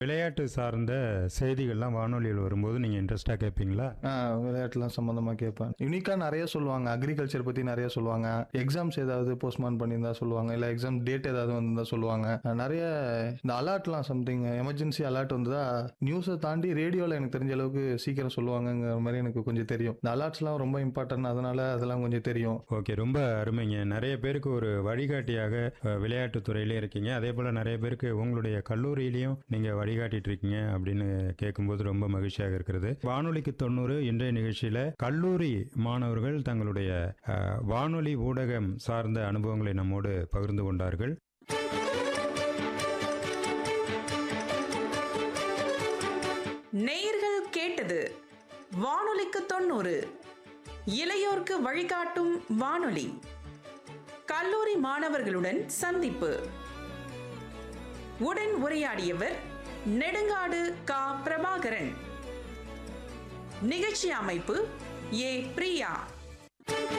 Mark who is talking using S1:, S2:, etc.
S1: விளையாட்டு சார்ந்த செய்திகள்லாம் வானொலியில் வரும்போது நீங்கள் இன்ட்ரெஸ்டாக கேட்பீங்களா
S2: விளையாட்டுலாம் சம்மந்தமாக கேட்பேன் யூனிக்காக நிறைய சொல்லுவாங்க அக்ரிகல்ச்சர் பற்றி நிறைய சொல்லுவாங்க எக்ஸாம்ஸ் ஏதாவது போஸ்ட்மான் பண்ணியிருந்தா சொல்லுவாங்க இல்லை எக்ஸாம் டேட் ஏதாவது வந்திருந்தா சொல்லுவாங்க அஹ் நிறைய இந்த அலர்ட்லாம் சம்திங் எமர்ஜென்சி அலர்ட் வந்ததா நியூஸை தாண்டி ரேடியோவில் எனக்கு தெரிஞ்ச அளவுக்கு சீக்கிரம் சொல்லுவாங்கங்கிற மாதிரி எனக்கு கொஞ்சம் தெரியும் இந்த அலர்ட்ஸ்லாம் ரொம்ப இம்பார்ட்டன்ட் அதனால அதெல்லாம் கொஞ்சம் தெரியும்
S1: ஓகே ரொம்ப அருமைங்க நிறைய பேருக்கு ஒரு வழிகாட்டியாக அஹ், விளையாட்டுத் துறையிலே இருக்கீங்க அதே போல் நிறைய பேருக்கு உங்களுடைய கல்லூரியிலையும் நீங்கள் வழிகாட்டிட்டு இருக்கீங்க அப்படின்னு கேட்கும்போது ரொம்ப மகிழ்ச்சியாக இருக்கிறது வானொலிக்கு தொண்ணூறு இன்றைய நிகழ்ச்சியில் கல்லூரி மாணவர்கள் தங்களுடைய அஹ், வானொலி ஊடகம் சார்ந்த அனுபவங்களை நம்மோடு பகிர்ந்து கொண்டார்கள்
S3: நேயர்கள் கேட்டது வானொலிக்கு தொண்ணூறு இளையோர்க்கு வழிகாட்டும் வானொலி கல்லூரி மாணவர்களுடன் சந்திப்பு உடன் உரையாடியவர் நெடுங்காடு கா பிரபாகரன் நிகழ்ச்சி அமைப்பு ஏ பிரியா